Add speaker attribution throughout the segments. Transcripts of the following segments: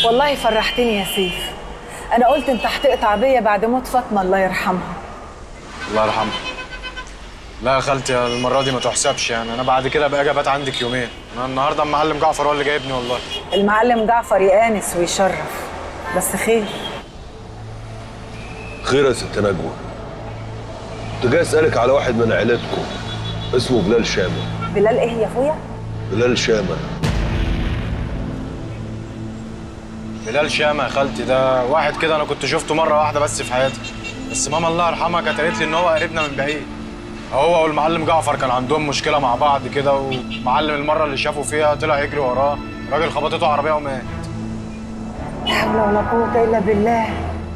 Speaker 1: والله فرحتني يا سيف انا قلت انت هتقطع بيا بعد موت فاطمه الله يرحمها
Speaker 2: الله يرحمه لا يا خالتي المره دي ما تحسبش يعني انا بعد كده بقى ابات عندك يومين انا النهارده المعلم جعفر هو اللي جايبني والله
Speaker 1: المعلم جعفر يآنس ويشرف بس خير
Speaker 3: خير يا ست نجوى كنت جاي اسالك على واحد من عيلتكم اسمه بلال شامه
Speaker 1: بلال ايه يا اخويا
Speaker 3: بلال شامه
Speaker 2: بلال شامه يا خالتي ده واحد كده انا كنت شفته مره واحده بس في حياتي بس ماما الله يرحمها كانت قالت لي ان هو قريبنا من بعيد هو والمعلم جعفر كان عندهم مشكله مع بعض كده ومعلم المره اللي شافه فيها طلع يجري وراه الراجل خبطته عربيه ومات
Speaker 1: لا حول ولا قوه الا بالله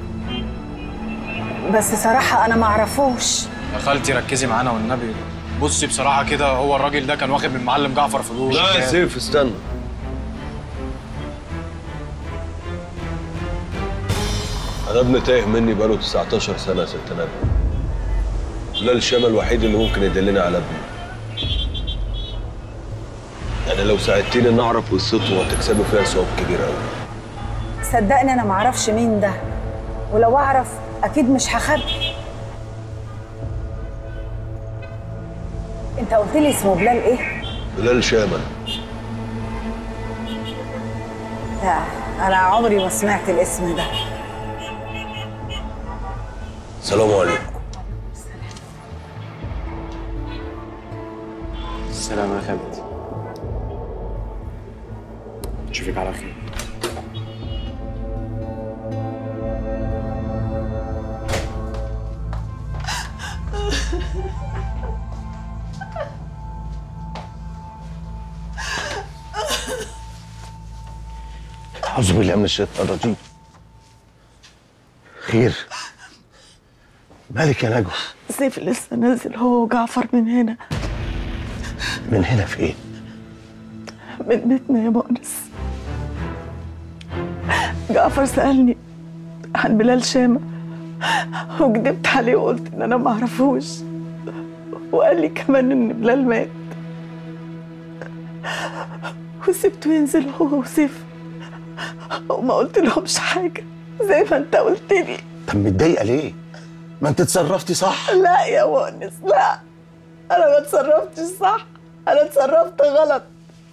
Speaker 1: بس صراحه انا ما اعرفوش
Speaker 2: يا خالتي ركزي معانا والنبي بصي بصراحه كده هو الراجل ده كان واخد من معلم جعفر فلوس
Speaker 3: لا يا
Speaker 2: كان-
Speaker 3: سيف استنى انا ابني تايه مني بقاله 19 سنه يا ست نجوى بلال شامه الوحيد اللي ممكن يدلني على ابني يعني لو ساعدتيني ان اعرف قصته هتكسبي فيها ثواب كبير قوي
Speaker 1: صدقني انا ما اعرفش مين ده ولو اعرف اكيد مش هخبي انت قلت لي اسمه بلال ايه
Speaker 3: بلال شامه
Speaker 1: لا انا عمري ما سمعت الاسم ده
Speaker 3: السلام عليكم
Speaker 2: السلام يا خالتي اشوفك على خير
Speaker 4: أعوذ بالله من الشيطان الرجيم خير مالك يا نجوى
Speaker 5: سيف لسه نازل هو وجعفر من هنا
Speaker 4: من هنا فين
Speaker 5: من بيتنا يا مؤنس جعفر سألني عن بلال شامة وكدبت عليه وقلت إن أنا معرفوش وقال لي كمان إن بلال مات وسبته ينزل هو وسيف وما قلت لهمش حاجة زي ما أنت قلت لي
Speaker 4: طب متضايقه ليه ما انت اتصرفتي صح
Speaker 5: لا يا مؤنس لا انا ما اتصرفتش صح انا اتصرفت غلط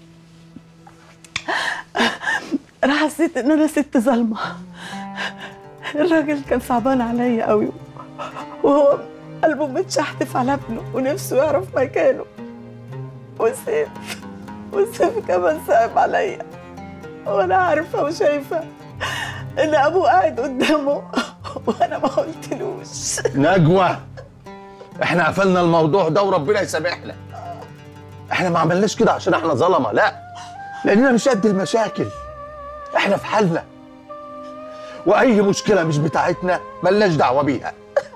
Speaker 5: انا حسيت ان انا ست ظالمه الراجل كان صعبان عليا قوي وهو قلبه متشحتف على ابنه ونفسه يعرف مكانه وسيف وسيف كمان صعب عليا وانا عارفه وشايفه ان ابوه قاعد قدامه وانا ما قلتلوش
Speaker 4: نجوى احنا قفلنا الموضوع ده وربنا يسامحنا احنا ما عملناش كده عشان احنا ظلمه لا لاننا مش قد المشاكل احنا في حالنا واي مشكله مش بتاعتنا ملناش دعوه بيها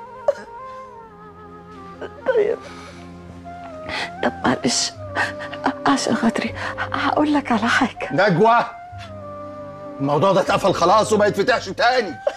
Speaker 5: طيب طب معلش عشان خاطري هقول لك على حاجه
Speaker 4: نجوى الموضوع ده اتقفل خلاص وما يتفتحش تاني